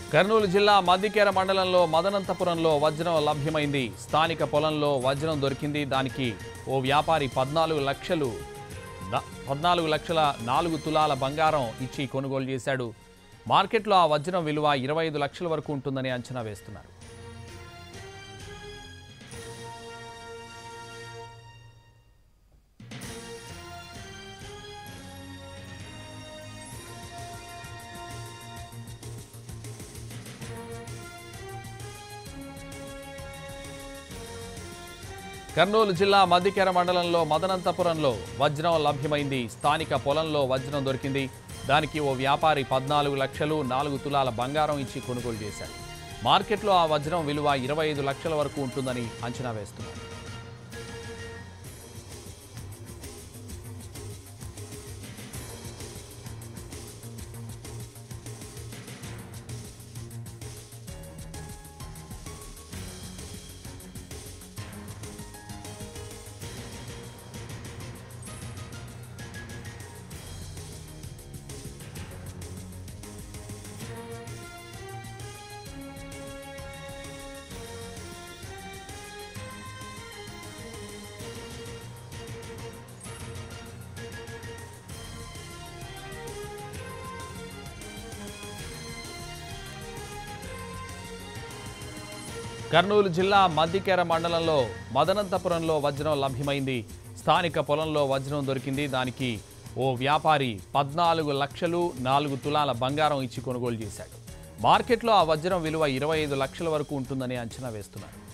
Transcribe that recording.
కర్నూలు జిల్లా మద్దికేర మండలంలో మదనంతపురంలో వజ్రం లభ్యమైంది స్థానిక పొలంలో వజ్రం దొరికింది దానికి ఓ వ్యాపారి పద్నాలుగు లక్షలు న- పద్నాలుగు లక్షల నాలుగు తులాల బంగారం ఇచ్చి కొనుగోలు చేశాడు మార్కెట్లో ఆ వజ్రం విలువ ఇరవై ఐదు లక్షల వరకు ఉంటుందని అంచనా వేస్తున్నారు కర్నూలు జిల్లా మద్దికెర మండలంలో మదనంతపురంలో వజ్రం లభ్యమైంది స్థానిక పొలంలో వజ్రం దొరికింది దానికి ఓ వ్యాపారి పద్నాలుగు లక్షలు నాలుగు తులాల బంగారం ఇచ్చి కొనుగోలు చేశాడు మార్కెట్లో ఆ వజ్రం విలువ ఇరవై ఐదు లక్షల వరకు ఉంటుందని అంచనా వేస్తున్నారు కర్నూలు జిల్లా మద్దికేర మండలంలో మదనంతపురంలో వజ్రం లభ్యమైంది స్థానిక పొలంలో వజ్రం దొరికింది దానికి ఓ వ్యాపారి పద్నాలుగు లక్షలు నాలుగు తులాల బంగారం ఇచ్చి కొనుగోలు చేశాడు మార్కెట్లో ఆ వజ్రం విలువ ఇరవై ఐదు లక్షల వరకు ఉంటుందని అంచనా వేస్తున్నారు